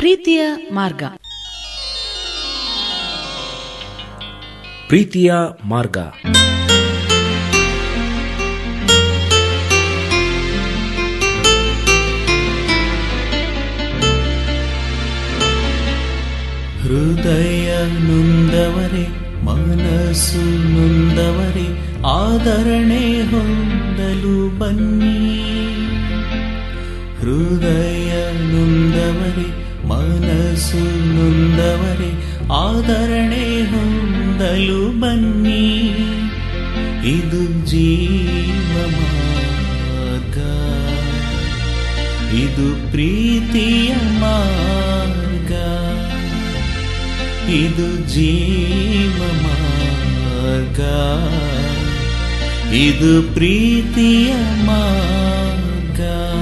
ಪ್ರೀತಿಯ ಮಾರ್ಗ ಪ್ರೀತಿಯ ಮಾರ್ಗ ಹೃದಯ ನೊಂದವರೇ ಮನಸ್ಸು ನೊಂದವರೇ ಆದರಣೆ ಹೊಂದಲು ಬನ್ನಿ ಹೃದಯ ನೊಂದವರೇ ಮನಸ್ಸು ನೊಂದವರೇ ಆದರಣೆ ಹೊಂದಲು ಬನ್ನಿ ಇದು ಜೀವ ಮಾರ್ಗ ಇದು ಪ್ರೀತಿಯ ಮಾರ್ಗ ಇದು ಜೀವ ಮಾರ್ಗ ಇದು ಪ್ರೀತಿಯ ಮಾರ್ಗ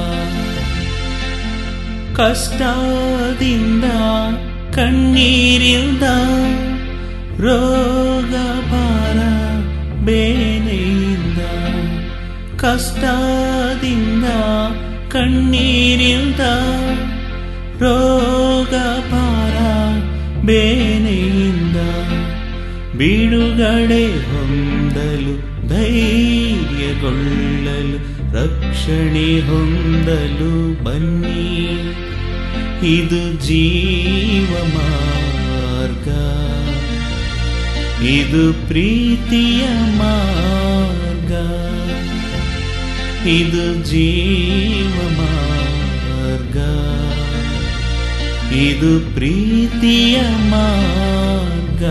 ಕಷ್ಟದಿಂದ ಕಣ್ಣೀರಿಂದ ರೋಗ ಭಾರ ಬೇನೆಯಿಂದ ಕಷ್ಟದಿಂದ ಕಣ್ಣೀರಿಂದ ರೋಗ ಭಾರ ಬೇನೆಯಿಂದ ಬಿಡುಗಡೆ ಹೊಂದಲು ಧೈರ್ಯಗೊಳ್ಳಲು ರಕ್ಷಣೆ ಹೊಂದಲು ಬನ್ನಿ ಇದು ಜೀವ ಮಾರ್ಗ ಇದು ಪ್ರೀತಿಯ ಮಾರ್ಗ ಇದು ಜೀವ ಮಾರ್ಗ ಇದು ಪ್ರೀತಿಯ ಮಾರ್ಗ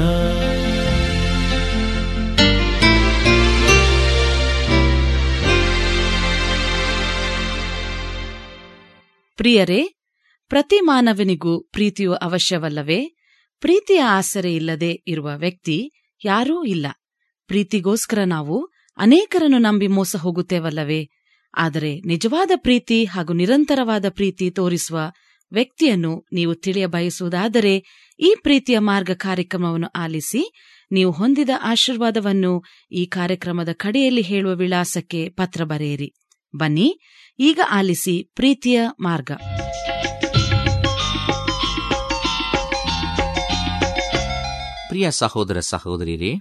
ಪ್ರಿಯರೇ ಪ್ರತಿ ಮಾನವನಿಗೂ ಪ್ರೀತಿಯು ಅವಶ್ಯವಲ್ಲವೇ ಪ್ರೀತಿಯ ಆಸರೆ ಇಲ್ಲದೆ ಇರುವ ವ್ಯಕ್ತಿ ಯಾರೂ ಇಲ್ಲ ಪ್ರೀತಿಗೋಸ್ಕರ ನಾವು ಅನೇಕರನ್ನು ನಂಬಿ ಮೋಸ ಹೋಗುತ್ತೇವಲ್ಲವೇ ಆದರೆ ನಿಜವಾದ ಪ್ರೀತಿ ಹಾಗೂ ನಿರಂತರವಾದ ಪ್ರೀತಿ ತೋರಿಸುವ ವ್ಯಕ್ತಿಯನ್ನು ನೀವು ತಿಳಿಯ ಬಯಸುವುದಾದರೆ ಈ ಪ್ರೀತಿಯ ಮಾರ್ಗ ಕಾರ್ಯಕ್ರಮವನ್ನು ಆಲಿಸಿ ನೀವು ಹೊಂದಿದ ಆಶೀರ್ವಾದವನ್ನು ಈ ಕಾರ್ಯಕ್ರಮದ ಕಡೆಯಲ್ಲಿ ಹೇಳುವ ವಿಳಾಸಕ್ಕೆ ಪತ್ರ ಬರೆಯಿರಿ ಬನ್ನಿ ಈಗ ಆಲಿಸಿ ಪ್ರೀತಿಯ ಮಾರ್ಗ ಪ್ರಿಯ ಸಹೋದರ ಸಹೋದರಿಯರೇ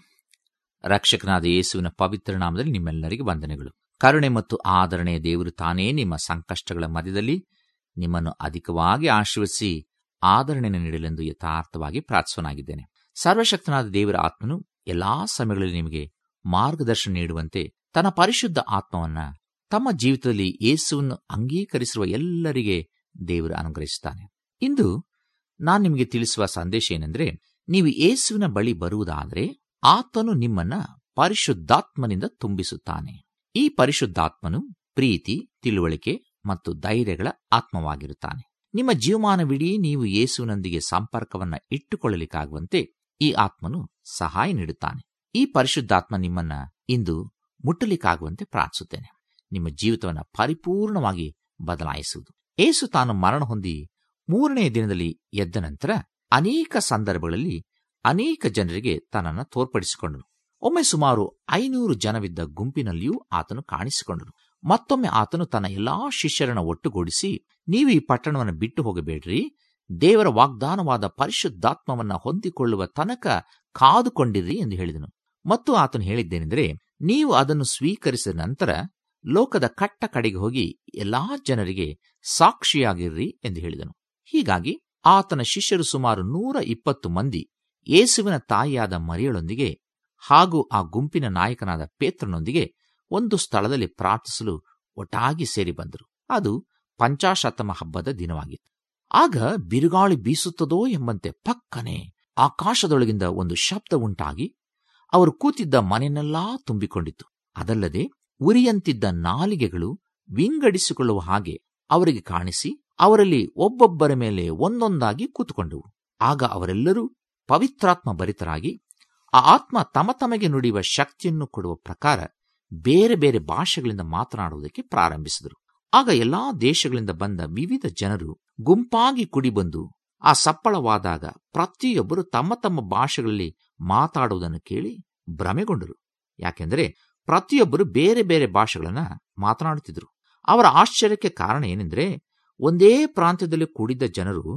ರಕ್ಷಕನಾದ ಯೇಸುವಿನ ಪವಿತ್ರ ನಾಮದಲ್ಲಿ ನಿಮ್ಮೆಲ್ಲರಿಗೆ ವಂದನೆಗಳು ಕರುಣೆ ಮತ್ತು ಆದರಣೆಯ ದೇವರು ತಾನೇ ನಿಮ್ಮ ಸಂಕಷ್ಟಗಳ ಮಧ್ಯದಲ್ಲಿ ನಿಮ್ಮನ್ನು ಅಧಿಕವಾಗಿ ಆಶೀರ್ವದಿಸಿ ಆದರಣೆಯನ್ನು ನೀಡಲೆಂದು ಯಥಾರ್ಥವಾಗಿ ಪ್ರಾರ್ಥಿಸನಾಗಿದ್ದೇನೆ ಸರ್ವಶಕ್ತನಾದ ದೇವರ ಆತ್ಮನು ಎಲ್ಲಾ ಸಮಯಗಳಲ್ಲಿ ನಿಮಗೆ ಮಾರ್ಗದರ್ಶನ ನೀಡುವಂತೆ ತನ್ನ ಪರಿಶುದ್ಧ ಆತ್ಮವನ್ನ ತಮ್ಮ ಜೀವಿತದಲ್ಲಿ ಯೇಸುವನ್ನು ಅಂಗೀಕರಿಸಿರುವ ಎಲ್ಲರಿಗೆ ದೇವರು ಅನುಗ್ರಹಿಸುತ್ತಾನೆ ಇಂದು ನಾನು ನಿಮಗೆ ತಿಳಿಸುವ ಸಂದೇಶ ಏನೆಂದ್ರೆ ನೀವು ಯೇಸುವಿನ ಬಳಿ ಬರುವುದಾದರೆ ಆತನು ನಿಮ್ಮನ್ನ ಪರಿಶುದ್ಧಾತ್ಮನಿಂದ ತುಂಬಿಸುತ್ತಾನೆ ಈ ಪರಿಶುದ್ಧಾತ್ಮನು ಪ್ರೀತಿ ತಿಳುವಳಿಕೆ ಮತ್ತು ಧೈರ್ಯಗಳ ಆತ್ಮವಾಗಿರುತ್ತಾನೆ ನಿಮ್ಮ ಜೀವಮಾನವಿಡೀ ನೀವು ಯೇಸುವಿನೊಂದಿಗೆ ಸಂಪರ್ಕವನ್ನ ಇಟ್ಟುಕೊಳ್ಳಲಿಕ್ಕಾಗುವಂತೆ ಈ ಆತ್ಮನು ಸಹಾಯ ನೀಡುತ್ತಾನೆ ಈ ಪರಿಶುದ್ಧಾತ್ಮ ನಿಮ್ಮನ್ನ ಇಂದು ಮುಟ್ಟಲಿಕ್ಕಾಗುವಂತೆ ಪ್ರಾರ್ಥಿಸುತ್ತೇನೆ ನಿಮ್ಮ ಜೀವಿತವನ್ನು ಪರಿಪೂರ್ಣವಾಗಿ ಬದಲಾಯಿಸುವುದು ಏಸು ತಾನು ಮರಣ ಹೊಂದಿ ಮೂರನೆಯ ದಿನದಲ್ಲಿ ಎದ್ದ ನಂತರ ಅನೇಕ ಸಂದರ್ಭಗಳಲ್ಲಿ ಅನೇಕ ಜನರಿಗೆ ತನ್ನನ್ನು ತೋರ್ಪಡಿಸಿಕೊಂಡನು ಒಮ್ಮೆ ಸುಮಾರು ಐನೂರು ಜನವಿದ್ದ ಗುಂಪಿನಲ್ಲಿಯೂ ಆತನು ಕಾಣಿಸಿಕೊಂಡನು ಮತ್ತೊಮ್ಮೆ ಆತನು ತನ್ನ ಎಲ್ಲಾ ಶಿಷ್ಯರನ್ನು ಒಟ್ಟುಗೂಡಿಸಿ ನೀವು ಈ ಪಟ್ಟಣವನ್ನು ಬಿಟ್ಟು ಹೋಗಬೇಡ್ರಿ ದೇವರ ವಾಗ್ದಾನವಾದ ಪರಿಶುದ್ಧಾತ್ಮವನ್ನ ಹೊಂದಿಕೊಳ್ಳುವ ತನಕ ಕಾದುಕೊಂಡಿರ್ರಿ ಎಂದು ಹೇಳಿದನು ಮತ್ತು ಆತನು ಹೇಳಿದ್ದೇನೆಂದರೆ ನೀವು ಅದನ್ನು ಸ್ವೀಕರಿಸಿದ ನಂತರ ಲೋಕದ ಕಟ್ಟ ಕಡೆಗೆ ಹೋಗಿ ಎಲ್ಲಾ ಜನರಿಗೆ ಸಾಕ್ಷಿಯಾಗಿರ್ರಿ ಎಂದು ಹೇಳಿದನು ಹೀಗಾಗಿ ಆತನ ಶಿಷ್ಯರು ಸುಮಾರು ನೂರ ಇಪ್ಪತ್ತು ಮಂದಿ ಯೇಸುವಿನ ತಾಯಿಯಾದ ಮರಿಯಳೊಂದಿಗೆ ಹಾಗೂ ಆ ಗುಂಪಿನ ನಾಯಕನಾದ ಪೇತ್ರನೊಂದಿಗೆ ಒಂದು ಸ್ಥಳದಲ್ಲಿ ಪ್ರಾರ್ಥಿಸಲು ಒಟ್ಟಾಗಿ ಸೇರಿ ಬಂದರು ಅದು ಪಂಚಾಶತಮ ಹಬ್ಬದ ದಿನವಾಗಿತ್ತು ಆಗ ಬಿರುಗಾಳಿ ಬೀಸುತ್ತದೋ ಎಂಬಂತೆ ಪಕ್ಕನೆ ಆಕಾಶದೊಳಗಿಂದ ಒಂದು ಶಬ್ದ ಉಂಟಾಗಿ ಅವರು ಕೂತಿದ್ದ ಮನೆಯನ್ನೆಲ್ಲಾ ತುಂಬಿಕೊಂಡಿತು ಅದಲ್ಲದೆ ಉರಿಯಂತಿದ್ದ ನಾಲಿಗೆಗಳು ವಿಂಗಡಿಸಿಕೊಳ್ಳುವ ಹಾಗೆ ಅವರಿಗೆ ಕಾಣಿಸಿ ಅವರಲ್ಲಿ ಒಬ್ಬೊಬ್ಬರ ಮೇಲೆ ಒಂದೊಂದಾಗಿ ಕೂತುಕೊಂಡವು ಆಗ ಅವರೆಲ್ಲರೂ ಪವಿತ್ರಾತ್ಮ ಭರಿತರಾಗಿ ಆ ಆತ್ಮ ತಮ ತಮಗೆ ನುಡಿಯುವ ಶಕ್ತಿಯನ್ನು ಕೊಡುವ ಪ್ರಕಾರ ಬೇರೆ ಬೇರೆ ಭಾಷೆಗಳಿಂದ ಮಾತನಾಡುವುದಕ್ಕೆ ಪ್ರಾರಂಭಿಸಿದರು ಆಗ ಎಲ್ಲಾ ದೇಶಗಳಿಂದ ಬಂದ ವಿವಿಧ ಜನರು ಗುಂಪಾಗಿ ಕುಡಿ ಬಂದು ಆ ಸಪ್ಪಳವಾದಾಗ ಪ್ರತಿಯೊಬ್ಬರು ತಮ್ಮ ತಮ್ಮ ಭಾಷೆಗಳಲ್ಲಿ ಮಾತಾಡುವುದನ್ನು ಕೇಳಿ ಭ್ರಮೆಗೊಂಡರು ಯಾಕೆಂದರೆ ಪ್ರತಿಯೊಬ್ಬರು ಬೇರೆ ಬೇರೆ ಭಾಷೆಗಳನ್ನ ಮಾತನಾಡುತ್ತಿದ್ದರು ಅವರ ಆಶ್ಚರ್ಯಕ್ಕೆ ಕಾರಣ ಏನೆಂದರೆ ಒಂದೇ ಪ್ರಾಂತ್ಯದಲ್ಲಿ ಕೂಡಿದ್ದ ಜನರು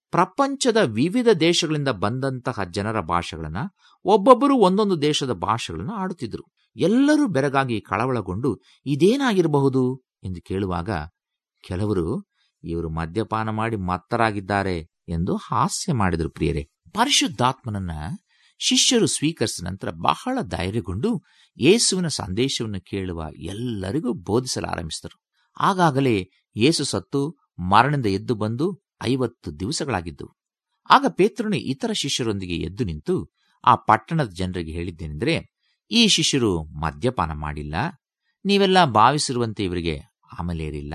ಪ್ರಪಂಚದ ವಿವಿಧ ದೇಶಗಳಿಂದ ಬಂದಂತಹ ಜನರ ಭಾಷೆಗಳನ್ನ ಒಬ್ಬೊಬ್ಬರು ಒಂದೊಂದು ದೇಶದ ಭಾಷೆಗಳನ್ನ ಆಡುತ್ತಿದ್ರು ಎಲ್ಲರೂ ಬೆರಗಾಗಿ ಕಳವಳಗೊಂಡು ಇದೇನಾಗಿರಬಹುದು ಎಂದು ಕೇಳುವಾಗ ಕೆಲವರು ಇವರು ಮದ್ಯಪಾನ ಮಾಡಿ ಮತ್ತರಾಗಿದ್ದಾರೆ ಎಂದು ಹಾಸ್ಯ ಮಾಡಿದರು ಪ್ರಿಯರೇ ಪರಿಶುದ್ಧಾತ್ಮನನ್ನ ಶಿಷ್ಯರು ಸ್ವೀಕರಿಸಿದ ನಂತರ ಬಹಳ ಧೈರ್ಯಗೊಂಡು ಯೇಸುವಿನ ಸಂದೇಶವನ್ನು ಕೇಳುವ ಎಲ್ಲರಿಗೂ ಬೋಧಿಸಲಾರಂಭಿಸಿದರು ಆಗಾಗಲೇ ಯೇಸು ಸತ್ತು ಮರಣದಿಂದ ಎದ್ದು ಬಂದು ಐವತ್ತು ದಿವಸಗಳಾಗಿದ್ದವು ಆಗ ಪೇತ್ರನು ಇತರ ಶಿಷ್ಯರೊಂದಿಗೆ ಎದ್ದು ನಿಂತು ಆ ಪಟ್ಟಣದ ಜನರಿಗೆ ಹೇಳಿದ್ದೇನೆಂದರೆ ಈ ಶಿಷ್ಯರು ಮದ್ಯಪಾನ ಮಾಡಿಲ್ಲ ನೀವೆಲ್ಲ ಭಾವಿಸಿರುವಂತೆ ಇವರಿಗೆ ಅಮಲೇರಿಲ್ಲ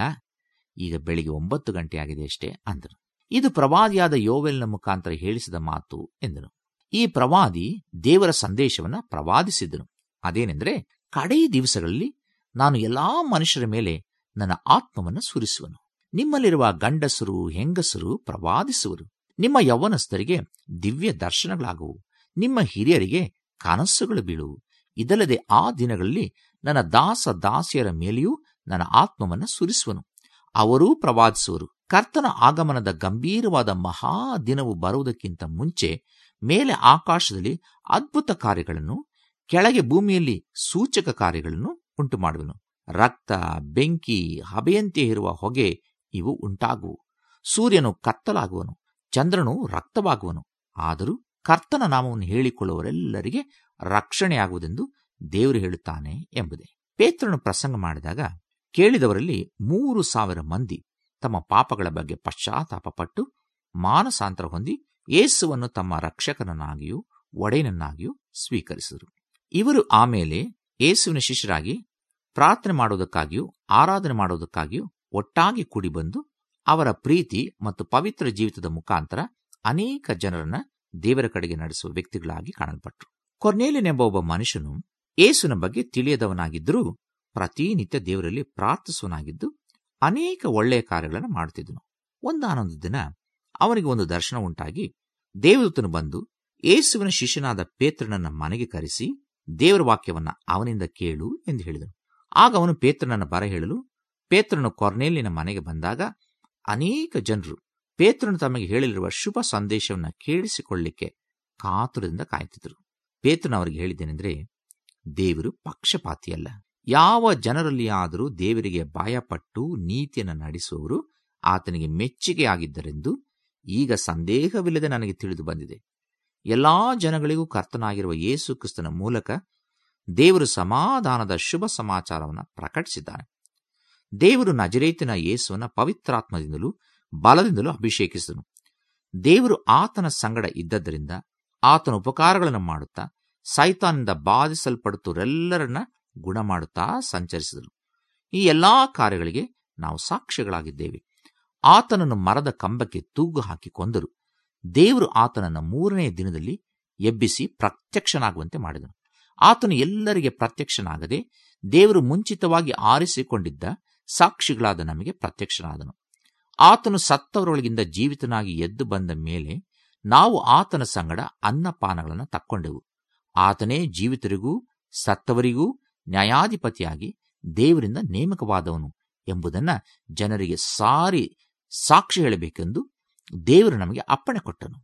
ಈಗ ಬೆಳಿಗ್ಗೆ ಒಂಬತ್ತು ಗಂಟೆ ಆಗಿದೆ ಅಷ್ಟೇ ಅಂದರು ಇದು ಪ್ರವಾದಿಯಾದ ಯೋವೆಲ್ನ ಮುಖಾಂತರ ಹೇಳಿಸಿದ ಮಾತು ಎಂದನು ಈ ಪ್ರವಾದಿ ದೇವರ ಸಂದೇಶವನ್ನ ಪ್ರವಾದಿಸಿದನು ಅದೇನೆಂದರೆ ಕಡೇ ದಿವಸಗಳಲ್ಲಿ ನಾನು ಎಲ್ಲಾ ಮನುಷ್ಯರ ಮೇಲೆ ನನ್ನ ಆತ್ಮವನ್ನು ಸುರಿಸುವನು ನಿಮ್ಮಲ್ಲಿರುವ ಗಂಡಸರು ಹೆಂಗಸರು ಪ್ರವಾದಿಸುವರು ನಿಮ್ಮ ಯೌವನಸ್ಥರಿಗೆ ದಿವ್ಯ ದರ್ಶನಗಳಾಗುವು ನಿಮ್ಮ ಹಿರಿಯರಿಗೆ ಕನಸುಗಳು ಬೀಳುವು ಇದಲ್ಲದೆ ಆ ದಿನಗಳಲ್ಲಿ ನನ್ನ ದಾಸ ದಾಸಿಯರ ಮೇಲೆಯೂ ನನ್ನ ಆತ್ಮವನ್ನು ಸುರಿಸುವನು ಅವರೂ ಪ್ರವಾದಿಸುವರು ಕರ್ತನ ಆಗಮನದ ಗಂಭೀರವಾದ ಮಹಾ ದಿನವು ಬರುವುದಕ್ಕಿಂತ ಮುಂಚೆ ಮೇಲೆ ಆಕಾಶದಲ್ಲಿ ಅದ್ಭುತ ಕಾರ್ಯಗಳನ್ನು ಕೆಳಗೆ ಭೂಮಿಯಲ್ಲಿ ಸೂಚಕ ಕಾರ್ಯಗಳನ್ನು ಉಂಟು ಮಾಡುವನು ರಕ್ತ ಬೆಂಕಿ ಹಬೆಯಂತೆ ಇರುವ ಹೊಗೆ ಇವು ಉಂಟಾಗುವು ಸೂರ್ಯನು ಕತ್ತಲಾಗುವನು ಚಂದ್ರನು ರಕ್ತವಾಗುವನು ಆದರೂ ಕರ್ತನ ನಾಮವನ್ನು ಹೇಳಿಕೊಳ್ಳುವವರೆಲ್ಲರಿಗೆ ರಕ್ಷಣೆಯಾಗುವುದೆಂದು ದೇವರು ಹೇಳುತ್ತಾನೆ ಎಂಬುದೇ ಪೇತ್ರನು ಪ್ರಸಂಗ ಮಾಡಿದಾಗ ಕೇಳಿದವರಲ್ಲಿ ಮೂರು ಸಾವಿರ ಮಂದಿ ತಮ್ಮ ಪಾಪಗಳ ಬಗ್ಗೆ ಪಶ್ಚಾತ್ತಾಪಪಟ್ಟು ಮಾನಸಾಂತರ ಹೊಂದಿ ಯೇಸುವನ್ನು ತಮ್ಮ ರಕ್ಷಕನನ್ನಾಗಿಯೂ ಒಡೆಯನನ್ನಾಗಿಯೂ ಸ್ವೀಕರಿಸಿದರು ಇವರು ಆಮೇಲೆ ಯೇಸುವಿನ ಶಿಷ್ಯರಾಗಿ ಪ್ರಾರ್ಥನೆ ಮಾಡುವುದಕ್ಕಾಗಿಯೂ ಆರಾಧನೆ ಮಾಡುವುದಕ್ಕಾಗಿಯೂ ಒಟ್ಟಾಗಿ ಕೂಡಿ ಬಂದು ಅವರ ಪ್ರೀತಿ ಮತ್ತು ಪವಿತ್ರ ಜೀವಿತದ ಮುಖಾಂತರ ಅನೇಕ ಜನರನ್ನ ದೇವರ ಕಡೆಗೆ ನಡೆಸುವ ವ್ಯಕ್ತಿಗಳಾಗಿ ಕಾಣಲ್ಪಟ್ಟರು ಕೊರ್ನೇಲಿನೆಂಬ ಒಬ್ಬ ಮನುಷ್ಯನು ಯೇಸುವಿನ ಬಗ್ಗೆ ತಿಳಿಯದವನಾಗಿದ್ದರೂ ಪ್ರತಿನಿತ್ಯ ದೇವರಲ್ಲಿ ಪ್ರಾರ್ಥಿಸುವನಾಗಿದ್ದು ಅನೇಕ ಒಳ್ಳೆಯ ಕಾರ್ಯಗಳನ್ನು ಮಾಡುತ್ತಿದ್ದನು ಒಂದಾನೊಂದು ದಿನ ಅವನಿಗೆ ಒಂದು ದರ್ಶನ ಉಂಟಾಗಿ ದೇವದೂತನು ಬಂದು ಯೇಸುವಿನ ಶಿಷ್ಯನಾದ ಪೇತ್ರನನ್ನ ಮನೆಗೆ ಕರೆಸಿ ದೇವರ ವಾಕ್ಯವನ್ನ ಅವನಿಂದ ಕೇಳು ಎಂದು ಹೇಳಿದನು ಆಗ ಅವನು ಪೇತ್ರನನ್ನ ಬರ ಹೇಳಲು ಪೇತ್ರನು ಕೊರ್ನೇಲಿನ ಮನೆಗೆ ಬಂದಾಗ ಅನೇಕ ಜನರು ಪೇತ್ರನು ತಮಗೆ ಹೇಳಿರುವ ಶುಭ ಸಂದೇಶವನ್ನು ಕೇಳಿಸಿಕೊಳ್ಳಿಕ್ಕೆ ಕಾತುರದಿಂದ ಕಾಯ್ತಿದ್ರು ಪೇತ್ರನ ಅವರಿಗೆ ಹೇಳಿದ್ದೇನೆಂದ್ರೆ ದೇವರು ಪಕ್ಷಪಾತಿಯಲ್ಲ ಯಾವ ಜನರಲ್ಲಿ ಆದರೂ ದೇವರಿಗೆ ಭಯಪಟ್ಟು ನೀತಿಯನ್ನು ನಡೆಸುವವರು ಆತನಿಗೆ ಮೆಚ್ಚುಗೆ ಆಗಿದ್ದರೆಂದು ಈಗ ಸಂದೇಹವಿಲ್ಲದೆ ನನಗೆ ತಿಳಿದು ಬಂದಿದೆ ಎಲ್ಲಾ ಜನಗಳಿಗೂ ಕರ್ತನಾಗಿರುವ ಯೇಸು ಕ್ರಿಸ್ತನ ಮೂಲಕ ದೇವರು ಸಮಾಧಾನದ ಶುಭ ಸಮಾಚಾರವನ್ನು ಪ್ರಕಟಿಸಿದ್ದಾನೆ ದೇವರು ನಜರೇತಿನ ಯೇಸುವನ್ನ ಪವಿತ್ರಾತ್ಮದಿಂದಲೂ ಬಲದಿಂದಲೂ ಅಭಿಷೇಕಿಸಿದನು ದೇವರು ಆತನ ಸಂಗಡ ಇದ್ದದ್ದರಿಂದ ಆತನ ಉಪಕಾರಗಳನ್ನು ಮಾಡುತ್ತಾ ಸೈತಾನಿಂದ ಬಾಧಿಸಲ್ಪಡುತ್ತವರೆಲ್ಲರನ್ನ ಗುಣ ಮಾಡುತ್ತಾ ಸಂಚರಿಸಿದರು ಈ ಎಲ್ಲಾ ಕಾರ್ಯಗಳಿಗೆ ನಾವು ಸಾಕ್ಷಿಗಳಾಗಿದ್ದೇವೆ ಆತನನ್ನು ಮರದ ಕಂಬಕ್ಕೆ ತೂಗು ಹಾಕಿ ಕೊಂದರು ದೇವರು ಆತನನ್ನು ಮೂರನೆಯ ದಿನದಲ್ಲಿ ಎಬ್ಬಿಸಿ ಪ್ರತ್ಯಕ್ಷನಾಗುವಂತೆ ಮಾಡಿದನು ಆತನು ಎಲ್ಲರಿಗೆ ಪ್ರತ್ಯಕ್ಷನಾಗದೆ ದೇವರು ಮುಂಚಿತವಾಗಿ ಆರಿಸಿಕೊಂಡಿದ್ದ ಸಾಕ್ಷಿಗಳಾದ ನಮಗೆ ಪ್ರತ್ಯಕ್ಷನಾದನು ಆತನು ಸತ್ತವರೊಳಗಿಂದ ಜೀವಿತನಾಗಿ ಎದ್ದು ಬಂದ ಮೇಲೆ ನಾವು ಆತನ ಸಂಗಡ ಅನ್ನಪಾನಗಳನ್ನು ತಕ್ಕೊಂಡೆವು ಆತನೇ ಜೀವಿತರಿಗೂ ಸತ್ತವರಿಗೂ ನ್ಯಾಯಾಧಿಪತಿಯಾಗಿ ದೇವರಿಂದ ನೇಮಕವಾದವನು ಎಂಬುದನ್ನ ಜನರಿಗೆ ಸಾರಿ ಸಾಕ್ಷಿ ಹೇಳಬೇಕೆಂದು ದೇವರು ನಮಗೆ ಅಪ್ಪಣೆ ಕೊಟ್ಟನು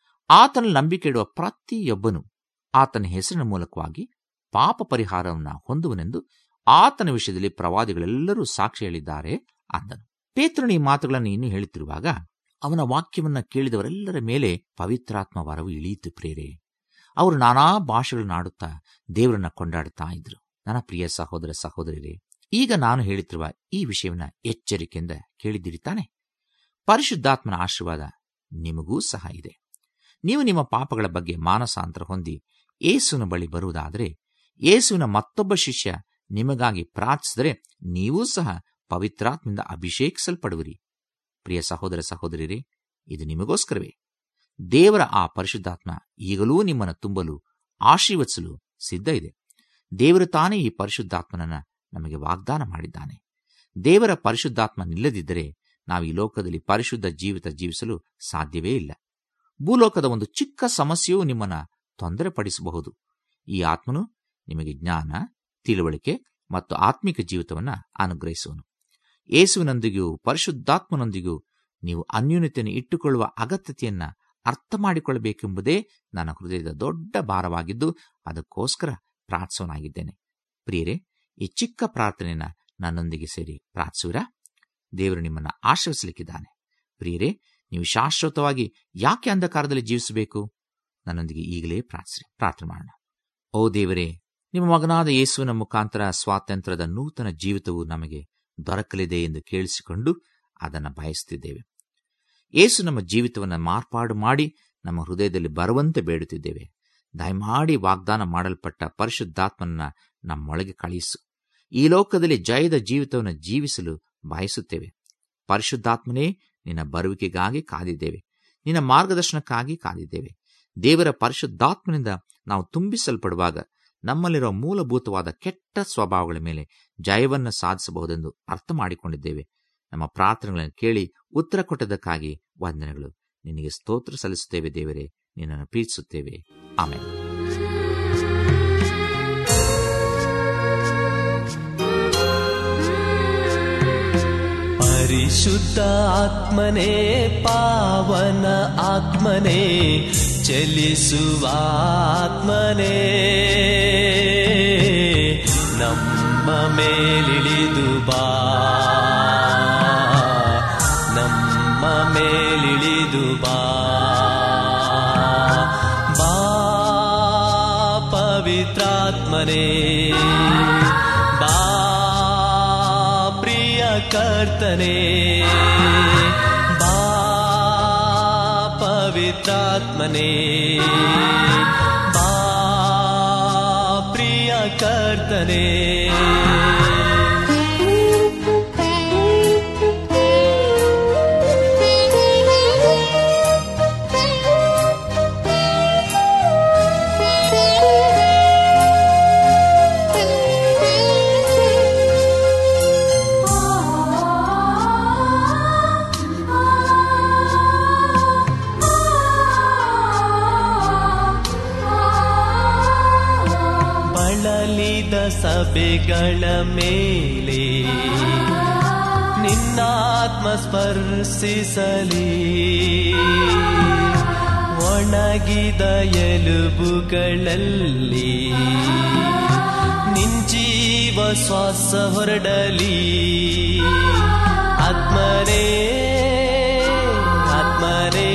ಆತನ ನಂಬಿಕೆ ಇಡುವ ಪ್ರತಿಯೊಬ್ಬನು ಆತನ ಹೆಸರಿನ ಮೂಲಕವಾಗಿ ಪಾಪ ಪರಿಹಾರವನ್ನು ಹೊಂದುವನೆಂದು ಆತನ ವಿಷಯದಲ್ಲಿ ಪ್ರವಾದಿಗಳೆಲ್ಲರೂ ಸಾಕ್ಷಿ ಹೇಳಿದ್ದಾರೆ ಅಂದನು ಪೇತ್ರನು ಈ ಮಾತುಗಳನ್ನು ಇನ್ನೂ ಹೇಳುತ್ತಿರುವಾಗ ಅವನ ವಾಕ್ಯವನ್ನ ಕೇಳಿದವರೆಲ್ಲರ ಮೇಲೆ ಪವಿತ್ರಾತ್ಮ ವರವು ಇಳಿಯಿತು ಪ್ರೇರೆ ಅವರು ನಾನಾ ಭಾಷೆಗಳನ್ನು ಆಡುತ್ತಾ ದೇವರನ್ನ ಕೊಂಡಾಡುತ್ತಾ ಇದ್ರು ನನ್ನ ಪ್ರಿಯ ಸಹೋದರ ಸಹೋದರಿಯರೇ ಈಗ ನಾನು ಹೇಳುತ್ತಿರುವ ಈ ವಿಷಯವನ್ನ ಎಚ್ಚರಿಕೆಯಿಂದ ಕೇಳಿದ್ದೀರಿ ತಾನೆ ಪರಿಶುದ್ಧಾತ್ಮನ ಆಶೀರ್ವಾದ ನಿಮಗೂ ಸಹ ಇದೆ ನೀವು ನಿಮ್ಮ ಪಾಪಗಳ ಬಗ್ಗೆ ಮಾನಸಾಂತರ ಹೊಂದಿ ಏಸುವಿನ ಬಳಿ ಬರುವುದಾದರೆ ಏಸುವಿನ ಮತ್ತೊಬ್ಬ ಶಿಷ್ಯ ನಿಮಗಾಗಿ ಪ್ರಾರ್ಥಿಸಿದರೆ ನೀವೂ ಸಹ ಪವಿತ್ರಾತ್ಮದಿಂದ ಅಭಿಷೇಕಿಸಲ್ಪಡುವಿರಿ ಪ್ರಿಯ ಸಹೋದರ ಸಹೋದರಿಯರೇ ಇದು ನಿಮಗೋಸ್ಕರವೇ ದೇವರ ಆ ಪರಿಶುದ್ಧಾತ್ಮ ಈಗಲೂ ನಿಮ್ಮನ್ನು ತುಂಬಲು ಆಶೀರ್ವದಿಸಲು ಸಿದ್ಧ ಇದೆ ದೇವರು ತಾನೇ ಈ ಪರಿಶುದ್ಧಾತ್ಮನನ್ನ ನಮಗೆ ವಾಗ್ದಾನ ಮಾಡಿದ್ದಾನೆ ದೇವರ ಪರಿಶುದ್ಧಾತ್ಮ ನಿಲ್ಲದಿದ್ದರೆ ನಾವು ಈ ಲೋಕದಲ್ಲಿ ಪರಿಶುದ್ಧ ಜೀವಿತ ಜೀವಿಸಲು ಸಾಧ್ಯವೇ ಇಲ್ಲ ಭೂಲೋಕದ ಒಂದು ಚಿಕ್ಕ ಸಮಸ್ಯೆಯೂ ನಿಮ್ಮನ್ನ ತೊಂದರೆಪಡಿಸಬಹುದು ಈ ಆತ್ಮನು ನಿಮಗೆ ಜ್ಞಾನ ತಿಳುವಳಿಕೆ ಮತ್ತು ಆತ್ಮಿಕ ಜೀವಿತವನ್ನ ಅನುಗ್ರಹಿಸುವನು ಯೇಸುವಿನೊಂದಿಗೂ ಪರಿಶುದ್ಧಾತ್ಮನೊಂದಿಗೂ ನೀವು ಅನ್ಯೂನ್ಯತೆಯನ್ನು ಇಟ್ಟುಕೊಳ್ಳುವ ಅಗತ್ಯತೆಯನ್ನ ಅರ್ಥ ಮಾಡಿಕೊಳ್ಳಬೇಕೆಂಬುದೇ ನನ್ನ ಹೃದಯದ ದೊಡ್ಡ ಭಾರವಾಗಿದ್ದು ಅದಕ್ಕೋಸ್ಕರ ಪ್ರಾರ್ಥಿಸೋನಾಗಿದ್ದೇನೆ ಪ್ರಿಯರೇ ಈ ಚಿಕ್ಕ ಪ್ರಾರ್ಥನೆಯನ್ನ ನನ್ನೊಂದಿಗೆ ಸೇರಿ ಪ್ರಾರ್ಥಿಸುವಿರಾ ದೇವರು ನಿಮ್ಮನ್ನ ಆಶ್ರಯಿಸಲಿಕ್ಕಿದ್ದಾನೆ ಪ್ರಿಯರೇ ನೀವು ಶಾಶ್ವತವಾಗಿ ಯಾಕೆ ಅಂಧಕಾರದಲ್ಲಿ ಜೀವಿಸಬೇಕು ನನ್ನೊಂದಿಗೆ ಈಗಲೇ ಪ್ರಾರ್ಥಿಸಿ ಪ್ರಾರ್ಥನೆ ಮಾಡೋಣ ಓ ದೇವರೇ ನಿಮ್ಮ ಮಗನಾದ ಯೇಸುವಿನ ಮುಖಾಂತರ ಸ್ವಾತಂತ್ರ್ಯದ ನೂತನ ಜೀವಿತವು ನಮಗೆ ದೊರಕಲಿದೆ ಎಂದು ಕೇಳಿಸಿಕೊಂಡು ಅದನ್ನು ಬಯಸುತ್ತಿದ್ದೇವೆ ಯೇಸು ನಮ್ಮ ಜೀವಿತವನ್ನು ಮಾರ್ಪಾಡು ಮಾಡಿ ನಮ್ಮ ಹೃದಯದಲ್ಲಿ ಬರುವಂತೆ ಬೇಡುತ್ತಿದ್ದೇವೆ ದಯಮಾಡಿ ವಾಗ್ದಾನ ಮಾಡಲ್ಪಟ್ಟ ಪರಿಶುದ್ಧಾತ್ಮನನ್ನ ನಮ್ಮೊಳಗೆ ಕಳುಹಿಸು ಈ ಲೋಕದಲ್ಲಿ ಜಯದ ಜೀವಿತವನ್ನು ಜೀವಿಸಲು ಬಯಸುತ್ತೇವೆ ಪರಿಶುದ್ಧಾತ್ಮನೇ ನಿನ್ನ ಬರುವಿಕೆಗಾಗಿ ಕಾದಿದ್ದೇವೆ ನಿನ್ನ ಮಾರ್ಗದರ್ಶನಕ್ಕಾಗಿ ಕಾದಿದ್ದೇವೆ ದೇವರ ಪರಿಶುದ್ಧಾತ್ಮನಿಂದ ನಾವು ತುಂಬಿಸಲ್ಪಡುವಾಗ ನಮ್ಮಲ್ಲಿರುವ ಮೂಲಭೂತವಾದ ಕೆಟ್ಟ ಸ್ವಭಾವಗಳ ಮೇಲೆ ಜಯವನ್ನು ಸಾಧಿಸಬಹುದೆಂದು ಅರ್ಥ ಮಾಡಿಕೊಂಡಿದ್ದೇವೆ ನಮ್ಮ ಪ್ರಾರ್ಥನೆಗಳನ್ನು ಕೇಳಿ ಉತ್ತರ ಕೊಟ್ಟದಕ್ಕಾಗಿ ವಂದನೆಗಳು ನಿನಗೆ ಸ್ತೋತ್ರ ಸಲ್ಲಿಸುತ್ತೇವೆ ದೇವರೇ ನಿನ್ನನ್ನು ಪ್ರೀತಿಸುತ್ತೇವೆ ಆಮೇಲೆ ಪರಿಶುದ್ಧ ಆತ್ಮನೇ ಪಾವನ ಆತ್ಮನೇ ಚಲಿಸುವ ಆತ್ಮನೇ ನಮ್ಮ ಮೇಲಿಳಿದು ಬಾ ನಮ್ಮ ಮೇಲಿಳಿದು ಬಾ ಬಾ ಪವಿತ್ರಾತ್ಮನೇ ಬಾ ಪ್ರಿಯ ಕರ್ತನೆ ಬಾ ಪವಿತ್ರಾತ್ಮನೇ ಬಾ ಪ್ರಿಯ ಕರ್ತನೆ ಬಳಲಿದ ಸಭೆಗಳ ಮೇಲೆ ನಿನ್ನಾತ್ಮ ಸ್ಪರ್ಶಿಸಲಿ ಒಣಗಿದ ಎಲುಬುಗಳಲ್ಲಿ ನಿಂಜೀವ ಶ್ವಾಸ ಹೊರಡಲಿ ಆತ್ಮರೇ ಆತ್ಮರೇ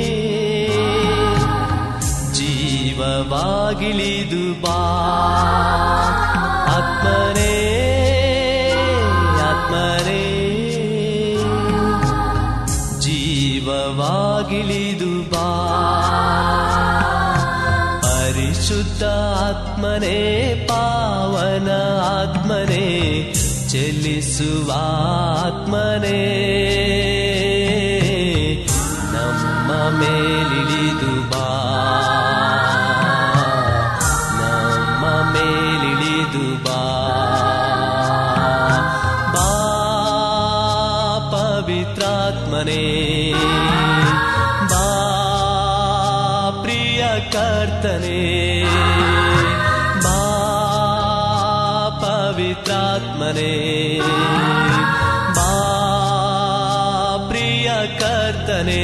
ಜೀವವಾಗಿಳಿದು ಬಾ ಆತ್ಮರೇ ಆತ್ಮರೇ ಜೀವವಾಗಿಳಿದು ಬಾ ಪರಿಶುದ್ಧ ಆತ್ಮನೇ ಪಾವನ ಆತ್ಮನೇ ಚಲಿಸುವ ಆತ್ಮನೇ ನಮ್ಮ ಮೇಲಿಳಿದು ಬಾ ನಮ್ಮ ಮೇಲಿಳಿದು ಬಾ ಬಾ ಪವಿತ್ರಾತ್ಮನೇ ಬಾ ಪ್ರಿಯ ಕರ್ತನೆ ಬಾ ಪವಿತ್ರಾತ್ಮನೇ ಬಾ ಪ್ರಿಯ ಕರ್ತನೆ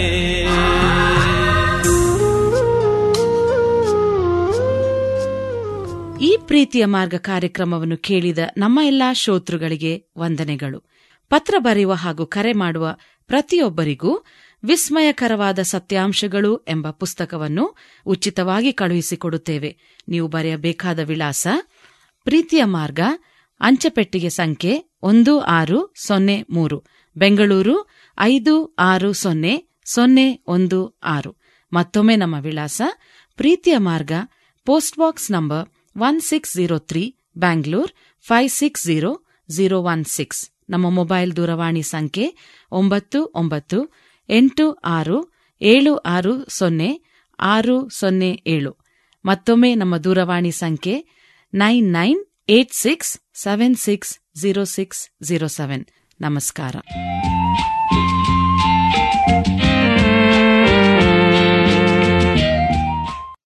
ಈ ಪ್ರೀತಿಯ ಮಾರ್ಗ ಕಾರ್ಯಕ್ರಮವನ್ನು ಕೇಳಿದ ನಮ್ಮ ಎಲ್ಲಾ ಶ್ರೋತೃಗಳಿಗೆ ವಂದನೆಗಳು ಪತ್ರ ಬರೆಯುವ ಹಾಗೂ ಕರೆ ಮಾಡುವ ಪ್ರತಿಯೊಬ್ಬರಿಗೂ ವಿಸ್ಮಯಕರವಾದ ಸತ್ಯಾಂಶಗಳು ಎಂಬ ಪುಸ್ತಕವನ್ನು ಉಚಿತವಾಗಿ ಕಳುಹಿಸಿಕೊಡುತ್ತೇವೆ ನೀವು ಬರೆಯಬೇಕಾದ ವಿಳಾಸ ಪ್ರೀತಿಯ ಮಾರ್ಗ ಅಂಚೆಪೆಟ್ಟಿಗೆ ಸಂಖ್ಯೆ ಒಂದು ಆರು ಸೊನ್ನೆ ಮೂರು ಬೆಂಗಳೂರು ಐದು ಆರು ಸೊನ್ನೆ ಸೊನ್ನೆ ಒಂದು ಆರು ಮತ್ತೊಮ್ಮೆ ನಮ್ಮ ವಿಳಾಸ ಪ್ರೀತಿಯ ಮಾರ್ಗ post box number one six zero three Bangalore five six zero zero one six ನಮ್ಮ ಮೊಬೈಲ್ ದೂರವಾಣಿ ಸಂಖ್ಯೆ ಒಂಬತ್ತು ಒಂಬತ್ತು ಎಂಟು ಆರು ಏಳು ಆರು ಸೊನ್ನೆ ಆರು ಸೊನ್ನೆ ಏಳು ಮತ್ತೊಮ್ಮೆ ನಮ್ಮ ದೂರವಾಣಿ ಸಂಖ್ಯೆ nine nine eight six seven six zero six zero seven ನಮಸ್ಕಾರ